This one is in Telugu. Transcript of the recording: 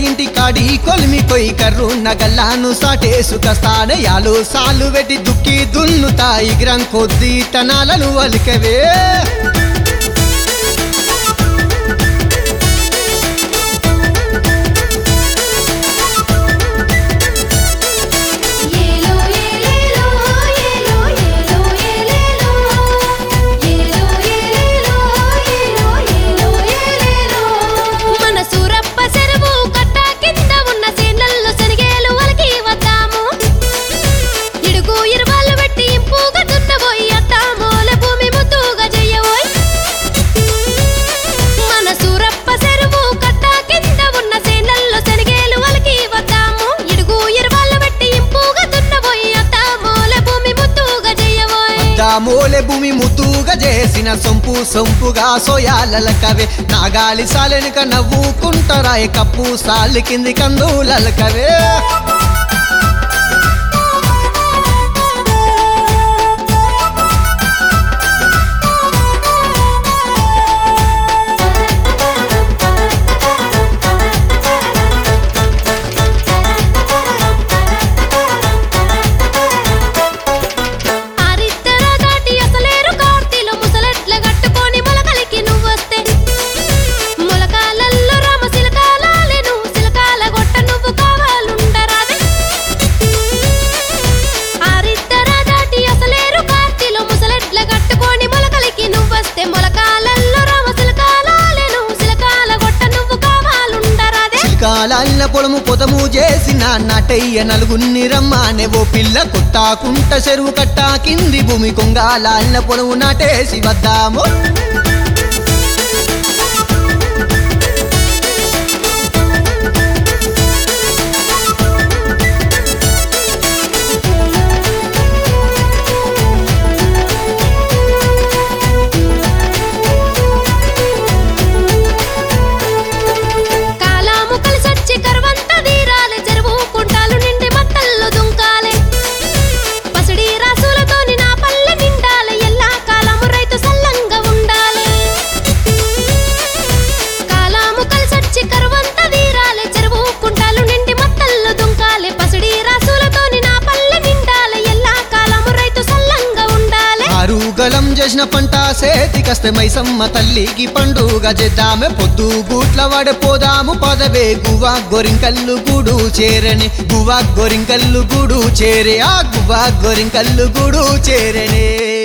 ఇంటి కాడి కొలిమి కొయి కర్రు నగల్లాను సాటేసు కస్తానయాలు సాలు వెట్టి దుక్కి దున్నుతాయి గ్రం కొద్ది తనాలను వలికవే ఏలో ఏలేలో ఏలో ఏలో ఏలేలో ఏలో ఏలేలో ఏలో ఏలో ఏలేలో మన సూరప్ప చెరువు కట్ట కింద ఉన్న సేనల్లో శనిగేలు వలకి వద్దాము ఇడుగు ఇరువాళ్ళు పెట్టి ఇంపుగా దున్నబోయి అత్తామోల భూమి ముద్దుగా చెయ్యబోయ్ మన సూరప్ప చెరువు కట్ట కింద ఉన్న సేనల్లో శనిగేలు వలకి వద్దాము ఇడుగు ఇరువాళ్ళు పెట్టి ఇంపుగా దున్నబోయి అత్తామోల భూమి ముద్దుగా చెయ్యబోయ్ దామోలే భూమి ముద్దుగా చేసిన సొంపు సొంపుగా సోయాలకవే నాగాలి సాలెనుక నవ్వుకుంటారాయ కప్పు సాలి కింది కందులకవే ఆరిద్దర దాటి అసలేరు కార్తీలో ముసలెట్ల కట్టుకొని మొలకలికి నువ్వొస్తే మొలకాలల్లో రామ సిలకాలాలెను సిలకాల గొట్ట నువ్వు కావాలుండరాదే ఆరిద్దర దాటి అసలేరు కార్తీలో ముసలెట్ల కట్టుకొని మొలకలికి నువ్వొస్తే మొలకాలల్లో రామ సిలకాలాలెను సిలకాల గొట్ట నువ్వు కావాలుండరాదే చిలకాలన్న పొలము పొదము చేసిన నటయ్య నలుగున్ని రమ్మానే ఓ పిల్ల కొట్టాకుంట చెరువు కట్టా కింది భూమి కొంగాలన్న పొలము నాటేసి వద్దాము కాలాము కలిసొచ్చి కరువంత తీరాలే చెరువు కుంటాలు నిండి మత్తల్లో దుంకాలే పసిడి రాసులతోని నా పల్లె నిండాలే ఎల్లా కాలము రైతు సల్లంగా ఉండాలే కాలాము కలిసొచ్చి కరువంత తీరాలే చెరువు కుంటాలు నిండి మత్తల్లో దుంకాలే పసిడి రాసులతోని నా పల్లె నిండాలే ఎల్లా కాలము రైతు సల్లంగా ఉండాలే ఆరుగలం చేసిన పంట సేతికస్తే మైసమ్మ తల్లికి పండుగ చేద్దామే పొద్దు గూట్ల వాడే పోదాము పదవే గువ్వ గొరింకల్లు గూడు చేరని గువ్వ గొరింకల్లు గూడు చేరే ఆ గువ్వ గొరింకల్లు గూడు చేరనే